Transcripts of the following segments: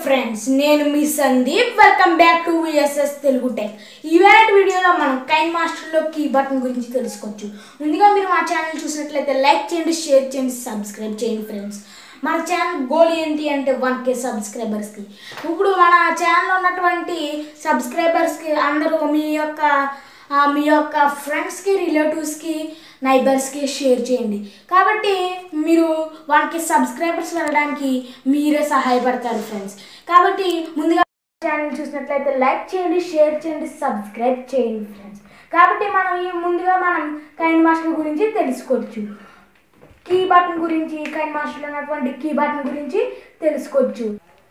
friends నేను మీ Sandeep welcome back to VSS Telugu tech ఈవేళ వీడియోలో మనం కైన్ మాస్టర్లో కీ బటన్ గురించి తెలుసుకోవచ్చు ముందుగా మీరు మా ఛానల్ చూసినట్లయితే లైక్ చేయండి షేర్ చేయండి సబ్స్క్రైబ్ చేయండి ఫ్రెండ్స్ మన ఛానల్ గోల్ ఏంటి అంటే వన్ కే సబ్స్క్రైబర్స్కి ఇప్పుడు మన ఛానల్లో ఉన్నటువంటి సబ్స్క్రైబర్స్కి అందరూ మీ యొక్క ఆ, మీ యొక్క ఫ్రెండ్స్కి రిలేటివ్స్కి నైబర్స్కి షేర్ చేయండి కాబట్టి మీరు వానికి సబ్స్క్రైబర్స్ వెళ్ళడానికి మీరే సహాయపడతారు ఫ్రెండ్స్ కాబట్టి ముందుగా ఛానల్ చూసినట్లయితే లైక్ చేయండి షేర్ చేయండి సబ్స్క్రైబ్ చేయండి ఫ్రెండ్స్ కాబట్టి మనం ఈ ముందుగా మనం కైండ్ మాస్టర్ గురించి తెలుసుకోవచ్చు కీ బటన్ గురించి కైన్ మాస్టర్లో ఉన్నటువంటి కీ బటన్ గురించి తెలుసుకోవచ్చు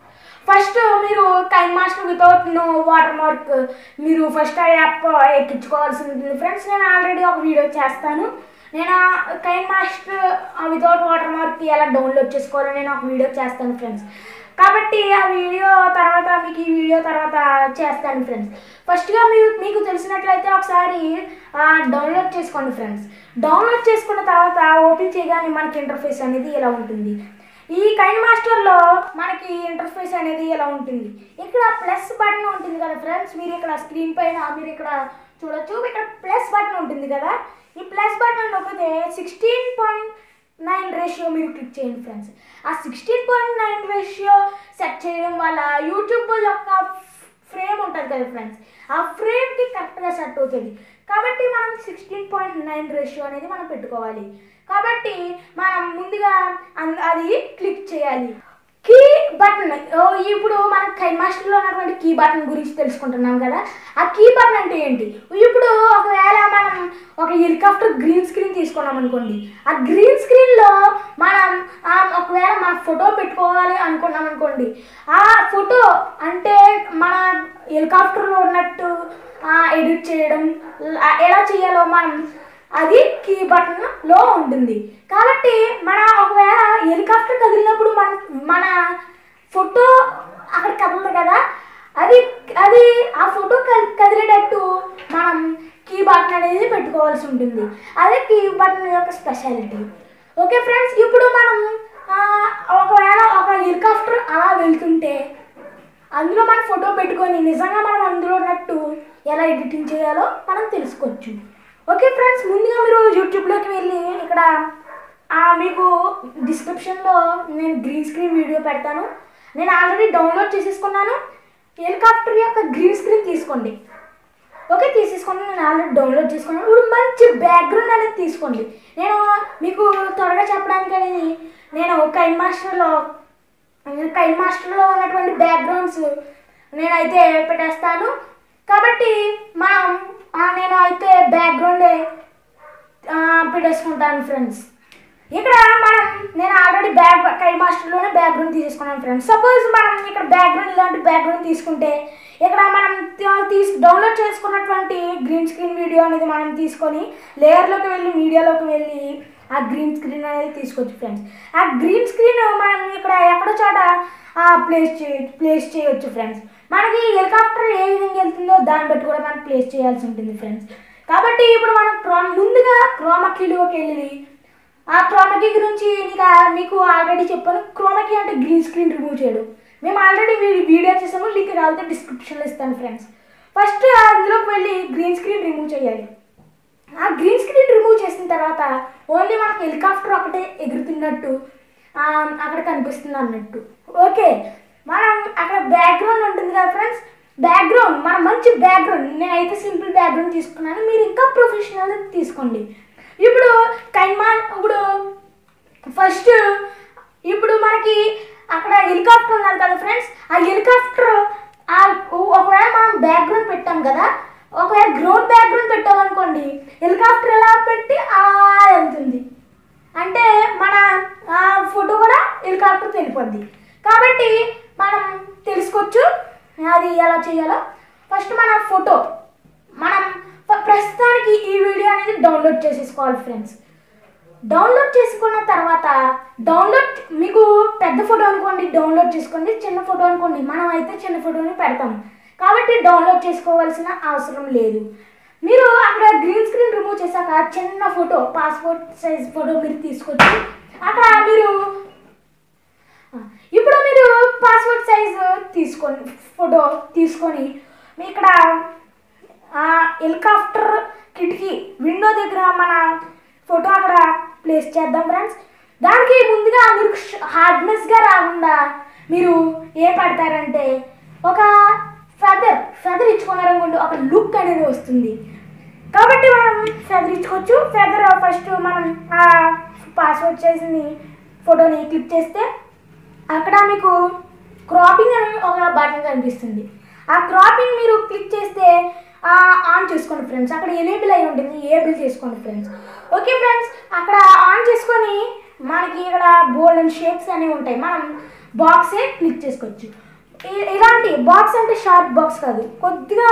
ఫస్ట్ మీరు KineMaster without no watermark మీరు ఫస్ట్ ఆ యాప్ ఎక్కించుకోవాల్సి ఉంటుంది ఫ్రెండ్స్ నేను ఆల్రెడీ ఒక వీడియో చేస్తాను నేను KineMaster without watermark ఎలా డౌన్లోడ్ చేసుకోవాలో నేను ఒక వీడియో చేస్తాను ఫ్రెండ్స్ కాబట్టి ఆ వీడియో తర్వాత మీకు ఈ వీడియో తర్వాత చేస్తాను ఫ్రెండ్స్ ఫస్ట్గా మీరు మీకు తెలిసినట్లయితే ఒకసారి డౌన్లోడ్ చేసుకోండి ఫ్రెండ్స్ డౌన్లోడ్ చేసుకున్న తర్వాత ఓపెన్ చేయగానే మనకి ఇంటర్ఫేస్ అనేది ఇలా ఉంటుంది ఈ కైన్ మాస్టర్లో మనకి ఇంటర్ఫేస్ అనేది ఇలా ఉంటుంది ఇక్కడ ప్లస్ బటన్ ఉంటుంది కదా ఫ్రెండ్స్ మీరు ఇక్కడ స్క్రీన్ పైన మీరు ఇక్కడ చూడొచ్చు ఇక్కడ ప్లస్ బటన్ ఉంటుంది కదా ఈ ప్లస్ బటన్ నొక్కితే సిక్స్టీన్ పాయింట్ నైన్ రేషియో మీరు క్లిక్ చేయండి ఫ్రెండ్స్ ఆ sixteen point nine ratio set చేయడం వల్ల యూట్యూబ్ యొక్క ఫ్రేమ్ ఉంటుంది కదా ఫ్రెండ్స్ ఆ ఫ్రేమ్కి కరెక్ట్గా సెట్ అవుతుంది కాబట్టి మనం సిక్స్టీన్ పాయింట్ నైన్ రేషియో అనేది మనం పెట్టుకోవాలి కాబట్టి మనం ముందుగా అన్- అది క్లిక్ చేయాలి కీ బటన్ ఓ, ఇప్పుడు మనం కైన్ మాస్టర్లో ఉన్నటువంటి కీ బటన్ గురించి తెలుసుకుంటున్నాం కదా ఆ కీ బటన్ అంటే ఏంటి ఇప్పుడు ఒకవేళ మనం ఒక హెలికాప్టర్ గ్రీన్ స్క్రీన్ తీసుకున్నాం అనుకోండి ఆ గ్రీన్ స్క్రీన్లో మనం ఆ, ఒకవేళ మన ఫోటో పెట్టుకోవాలి అనుకున్నాం అనుకోండి ఆ ఫోటో అంటే మన హెలికాప్టర్లో ఉన్నట్టు ఎడిట్ చేయడం ల- ఎలా చేయాలో మనం అది కీ బటన్ లో ఉంటుంది కాబట్టి మన ఒకవేళ హెలికాప్టర్ కదిలినప్పుడు మన మన ఫోటో అక్కడ కదలదు కదా అది అది ఆ ఫోటో క- కదిలేటట్టు మనం కీ బటన్ అనేది పెట్టుకోవాల్సి ఉంటుంది అదే కీ బటన్ యొక్క స్పెషాలిటీ ఓకే ఫ్రెండ్స్ ఇప్పుడు మనం ఆ, ఒకవేళ ఒక హెలికాప్టర్ అలా వెళ్తుంటే అందులో మన ఫోటో పెట్టుకొని నిజంగా మనం అందులో ఉన్నట్టు ఎలా ఎడిటింగ్ చేయాలో మనం తెలుసుకోవచ్చు ఓకే ఫ్రెండ్స్ ముందుగా మీరు యూట్యూబ్లోకి వెళ్ళి ఇక్కడ ఆ, మీకు డిస్క్రిప్షన్లో నేను గ్రీన్ స్క్రీన్ వీడియో పెడతాను నేను ఆల్రెడీ డౌన్లోడ్ చేసేసుకున్నాను హెలికాప్టర్ యొక్క గ్రీన్ స్క్రీన్ తీసుకోండి ఓకే తీసేసుకోండి నేను ఆల్రెడీ డౌన్లోడ్ చేసుకున్నాను ఇప్పుడు మంచి బ్యాక్గ్రౌండ్ అనేది తీసుకోండి నేను మీకు త్వరగా చెప్పడానికి అనేది నేను కైన్ మాస్టర్లో కైన్ మాస్టర్లో ఉన్నటువంటి బ్యాక్గ్రౌండ్స్ నేనైతే పెట్టేస్తాను కాబట్టి మనం ఆ, నేను అయితే బ్యాక్గ్రౌండే ఆ, పెట్టేసుకుంటాను ఫ్రెండ్స్ ఇక్కడ మనం నేను ఆల్రెడీ బ్యాక్ కైన్ మాస్టర్లోనే బ్యాక్గ్రౌండ్ తీసేసుకున్నాను ఫ్రెండ్స్ సపోజ్ మనం ఇక్కడ బ్యాక్గ్రౌండ్ ఇలాంటి బ్యాక్గ్రౌండ్ తీసుకుంటే ఇక్కడ మనం త- తీసు డౌన్లోడ్ చేసుకున్నటువంటి గ్రీన్ స్క్రీన్ వీడియో అనేది మనం తీసుకొని లేయర్లోకి వెళ్ళి మీడియాలోకి వెళ్ళి ఆ గ్రీన్ స్క్రీన్ అనేది తీసుకోవచ్చు ఫ్రెండ్స్ ఆ గ్రీన్ స్క్రీన్ మనం ఇక్కడ ఎక్కడో చోట ప్లేస్ చే ప్లేస్ చేయొచ్చు ఫ్రెండ్స్ మనకి హెలికాప్టర్ ఏ విధంగా వెళ్తుందో దాన్ని బట్టి కూడా మనం ప్లేస్ చేయాల్సి ఉంటుంది ఫ్రెండ్స్ కాబట్టి ఇప్పుడు మనం క్రోమ్ ముందుగా క్రోమకీలోకి వెళ్ళి ఆ క్రోమకీ గురించి నీకు ఆ- మీకు ఆల్రెడీ చెప్పాను క్రోమకీ అంటే గ్రీన్ స్క్రీన్ రిమూవ్ చేయడం మేము ఆల్రెడీ వీడియో చేసాము లింక్ కావాలంటే డిస్క్రిప్షన్లో ఇస్తాను ఫ్రెండ్స్ ఫస్ట్ అందులోకి వెళ్ళి గ్రీన్ స్క్రీన్ రిమూవ్ చేయాలి ఆ గ్రీన్ స్క్రీన్ రిమూవ్ చేసిన తర్వాత ఓన్లీ మనకి హెలికాప్టర్ ఒకటే ఎగురుతున్నట్టు ఆ, అక్కడ కనిపిస్తుంది అన్నట్టు ఓకే మనం అక్కడ బ్యాక్గ్రౌండ్ ఉంటుంది కదా ఫ్రెండ్స్ బ్యాక్గ్రౌండ్ మనం మంచి బ్యాక్గ్రౌండ్ నేనైతే సింపుల్ బ్యాక్గ్రౌండ్ తీసుకున్నాను మీరు ఇంకా ప్రొఫెషనల్ తీసుకోండి ఇప్పుడు కైమా ఇప్పుడు ఫస్ట్ ఇప్పుడు మనకి అక్కడ హెలికాప్టర్ ఉన్నది కదా ఫ్రెండ్స్ ఆ హెలికాప్టర్ ఆ ఒకవేళ మనం బ్యాక్గ్రౌండ్ పెట్టాం కదా ఒకవేళ గ్రౌండ్ బ్యాక్గ్రౌండ్ పెట్టామనుకోండి హెలికాప్టర్ ఎలా పెట్టి అలా వెళ్తుంది అంటే మన ఆ, ఫోటో కూడా హెలికాప్టర్ వెళ్ళిపోద్ది కాబట్టి మనం తెలుసుకోవచ్చు అది ఎలా చేయాలో ఫస్ట్ మన ఫోటో మనం ప- ప్రస్తుతానికి ఈ వీడియో అనేది డౌన్లోడ్ చేసేసుకోవాలి ఫ్రెండ్స్ డౌన్లోడ్ చేసుకున్న తర్వాత డౌన్లోడ్ మీకు పెద్ద ఫోటో అనుకోండి డౌన్లోడ్ చేసుకోండి చిన్న ఫోటో అనుకోండి మనం అయితే చిన్న ఫోటోని పెడతాం కాబట్టి డౌన్లోడ్ చేసుకోవాల్సిన అవసరం లేదు మీరు అక్కడ గ్రీన్ స్క్రీన్ రిమూవ్ చేశాక చిన్న ఫోటో పాస్పోర్ట్ సైజ్ ఫోటో మీరు తీసుకొచ్చి అక్కడ మీరు ఆ, ఇప్పుడు మీరు పాస్పోర్ట్ సైజు తీసుకొని ఫోటో తీసుకొని మీ ఇక్కడ ఆ హెలికాప్టర్ కిటికీ విండో దగ్గర మన ఫోటో అక్కడ ప్లేస్ చేద్దాం ఫ్రెండ్స్ దానికి ముందుగా మీరు హార్డ్నెస్గా రాకుండా మీరు ఏ పడతారంటే ఒక ఫెదర్ ఫెదర్ ఇచ్చుకున్నారనుకోండి ఒక లుక్ అనేది వస్తుంది కాబట్టి మనం ఫెదర్ ఇచ్చుకోవచ్చు ఫెదర్ ఫస్ట్ మనం ఆ పాస్వర్డ్ చేసిన ఫోటోని క్లిక్ చేస్తే అక్కడ మీకు క్రాపింగ్ అని ఒక బటన్ కనిపిస్తుంది ఆ క్రాపింగ్ మీరు క్లిక్ చేస్తే ఆ, ఆన్ చేసుకోండి ఫ్రెండ్స్ అక్కడ ఎనేబుల్ అయి ఉంటుంది ఏబుల్ చేసుకోండి ఫ్రెండ్స్ ఓకే ఫ్రెండ్స్ అక్కడ ఆన్ చేసుకొని మనకి ఇక్కడ బోల్డ్ అండ్ షేప్స్ అనేవి ఉంటాయి మనం బాక్సే క్లిక్ చేసుకోవచ్చు ఇ- ఇలాంటి బాక్స్ అంటే షార్ప్ బాక్స్ కాదు కొద్దిగా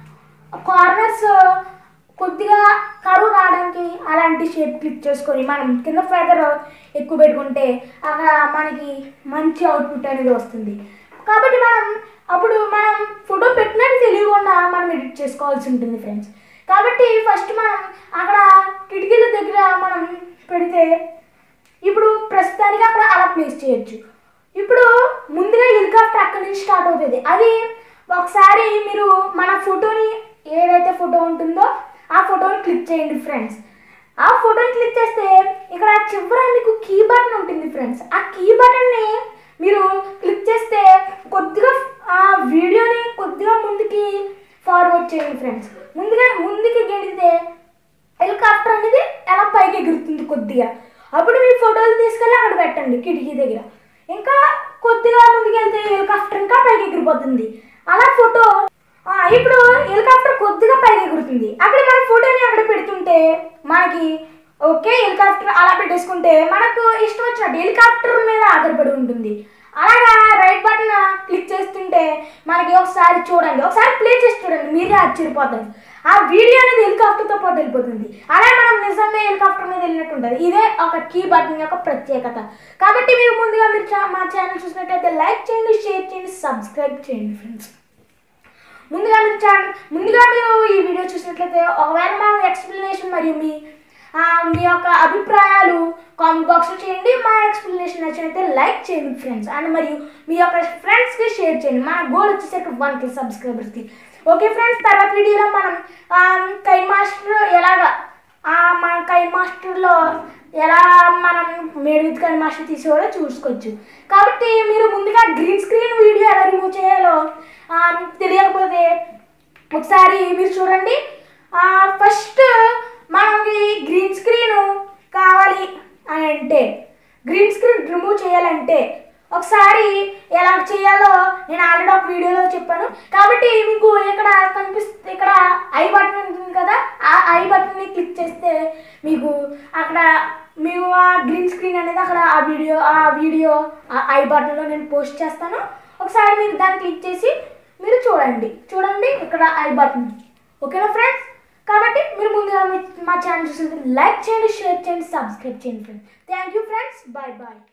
కార్నర్స్ కొద్దిగా కరువు రావడానికి అలాంటి షేప్ క్లిక్ చేసుకొని మనం కింద ఫెదర్ ఎక్కువ పెట్టుకుంటే అక్కడ మనకి మంచి అవుట్పుట్ అనేది వస్తుంది కాబట్టి మనం అప్పుడు మనం ఫోటో పెట్టినట్టు తెలియకుండా మనం ఎడిట్ చేసుకోవాల్సి ఉంటుంది ఫ్రెండ్స్ కాబట్టి ఫస్ట్ మనం అక్కడ కిటికీల దగ్గర మనం పెడితే ఇప్పుడు ప్రస్తుతానికి అక్కడ అలా ప్లేస్ చేయొచ్చు ఇప్పుడు ముందుగా హెలికాప్టర్ అక్కడి నుంచి స్టార్ట్ అవుతుంది అది ఒకసారి మీరు మన ఫోటోని ఏదైతే ఫోటో ఉంటుందో ఆ ఫోటోని క్లిక్ చేయండి ఫ్రెండ్స్ ఆ ఫోటోని క్లిక్ చేస్తే ఇక్కడ చివర మీకు కీ బటన్ ఉంటుంది ఫ్రెండ్స్ ఆ కీ బటన్ని మీరు క్లిక్ చేస్తే కొద్దిగా ఆ వీడియోని కొద్దిగా ముందుకి ఫార్వర్డ్ చేయండి ఫ్రెండ్స్ ముందుగా ముందుకి గెడితే హెలికాప్టర్ అనేది ఎలా పైకి ఎగురుతుంది కొద్దిగా అప్పుడు మీ ఫోటోలు తీసుకెళ్ళి అక్కడ పెట్టండి కిటికీ దగ్గర ఇంకా కొద్దిగా ముందుకెళ్తే హెలికాప్టర్ ఇంకా పైకి ఎగిరిపోతుంది అలా ఫోటో ఆ, ఇప్పుడు హెలికాప్టర్ కొద్దిగా పైకి ఎగురుతుంది అక్కడ మన ఫోటోని అక్కడ పెడుతుంటే మనకి ఓకే హెలికాప్టర్ అలా పెట్టేసుకుంటే మనకు ఇష్టం వచ్చినట్టు హెలికాప్టర్ మీద ఆధారపడి ఉంటుంది అలాగా రైట్ బటన్ క్లిక్ చేస్తుంటే మనకి ఒకసారి చూడండి ఒకసారి ప్లే చేసి చూడండి మీరే ఆశ్చర్యపోతారు ఆ వీడియో అనేది హెలికాప్టర్తో పాటు వెళ్ళిపోతుంది అలా మనం నిజంగా హెలికాప్టర్ మీద వెళ్ళినట్టు ఉంటుంది ఇదే ఒక కీ బటన్ యొక్క ప్రత్యేకత కాబట్టి మీరు ముందుగా మీరు చా- మా ఛానల్ చూసినట్టయితే లైక్ చేయండి షేర్ చేయండి సబ్స్క్రైబ్ చేయండి ఫ్రెండ్స్ ముందుగా మీరు ఛానల్ ముందుగా మీరు ఈ వీడియో చూసినట్లయితే ఒకవేళ మా ఎక్స్ప్లెనేషన్ మరియు మీ ఆ, మీ యొక్క అభిప్రాయాలు కామెంట్ బాక్స్లో చేయండి మా ఎక్స్ప్లెనేషన్ నచ్చినైతే లైక్ చేయండి ఫ్రెండ్స్ అండ్ మరియు మీ యొక్క ఫ్రెండ్స్కి షేర్ చేయండి మన గోల్ వచ్చేసరికి వన్ కే సబ్స్క్రైబర్స్కి ఓకే ఫ్రెండ్స్ తర్వాత వీడియోలో మనం ఆ, కై మాస్టర్ ఎలాగా ఆ, మన కై మాస్టర్లో ఎలా మనం మేడ్ విత్ కై మాస్టర్ తీసేవాడో చూసుకోవచ్చు కాబట్టి మీరు ముందుగా గ్రీన్ స్క్రీన్ వీడియో ఎలా రిమూవ్ చేయాలో ఆ, తెలియకపోతే ఒకసారి మీరు చూడండి ఫస్ట్ మనకి గ్రీన్ స్క్రీన్ కావాలి అని అంటే గ్రీన్ స్క్రీన్ రిమూవ్ చేయాలంటే ఒకసారి ఎలా చేయాలో నేను ఆల్రెడీ ఒక వీడియోలో చెప్పాను కాబట్టి మీకు ఇక్కడ కనిపిస్తే ఇక్కడ ఐ బటన్ ఉంటుంది కదా ఆ ఐ బటన్ని క్లిక్ చేస్తే మీకు అక్కడ మేము ఆ గ్రీన్ స్క్రీన్ అనేది అక్కడ ఆ వీడియో ఆ వీడియో ఆ ఐ బటన్లో నేను పోస్ట్ చేస్తాను ఒకసారి మీరు దాన్ని క్లిక్ చేసి మీరు చూడండి చూడండి ఇక్కడ ఐ బటన్ ఓకేనా ఫ్రెండ్స్ కాబట్టి మీరు ముందుగా మీ- మా ఛానల్ చూసి లైక్ చేయండి షేర్ చేయండి సబ్స్క్రైబ్ చేయండి friends thank you friends bye bye